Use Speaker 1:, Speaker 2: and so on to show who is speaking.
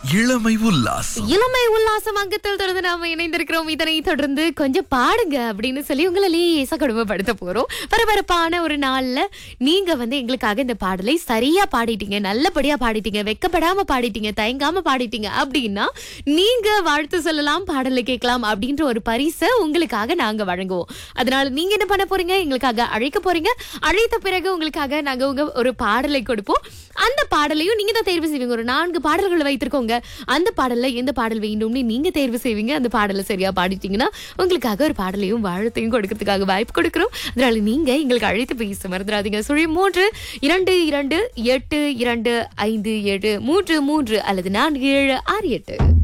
Speaker 1: இளமை உல்லாசம்
Speaker 2: இளமை உல்லாசம் அங்கத்தில் தொடர்ந்து நாம இணைந்திருக்கிறோம் இதனை தொடர்ந்து கொஞ்சம் பாடுங்க அப்படின்னு சொல்லி உங்களை லேசா கொடுமைப்படுத்த போறோம் பரபரப்பான ஒரு நாள்ல நீங்க வந்து எங்களுக்காக இந்த பாடலை சரியா பாடிட்டீங்க நல்லபடியா பாடிட்டீங்க வெக்கப்படாம பாடிட்டீங்க தயங்காம பாடிட்டீங்க அப்படின்னா நீங்க வாழ்த்து சொல்லலாம் பாடலை கேட்கலாம் அப்படின்ற ஒரு பரிசை உங்களுக்காக நாங்க வழங்குவோம் அதனால நீங்க என்ன பண்ண போறீங்க எங்களுக்காக அழைக்க போறீங்க அழைத்த பிறகு உங்களுக்காக நாங்க உங்க ஒரு பாடலை கொடுப்போம் அந்த பாடலையும் நீங்க தான் தேர்வு செய்வீங்க ஒரு நான்கு பாடல்கள் வைத்திருக்கோங்க அந்த பாடல்ல எந்த பாடல் வேண்டும்னு நீங்க தேர்வு செய்வீங்க அந்த பாடலை சரியா பாடிட்டீங்கன்னா உங்களுக்காக ஒரு பாடலையும் வாழ்த்தையும் கொடுக்கறதுக்காக வாய்ப்பு கொடுக்குறோம் அதனால நீங்க எங்களுக்கு அழைத்து பேச மறந்துடாதீங்க சுழி மூன்று இரண்டு இரண்டு எட்டு இரண்டு ஐந்து ஏழு மூன்று மூன்று அல்லது நான்கு ஏழு ஆறு எட்டு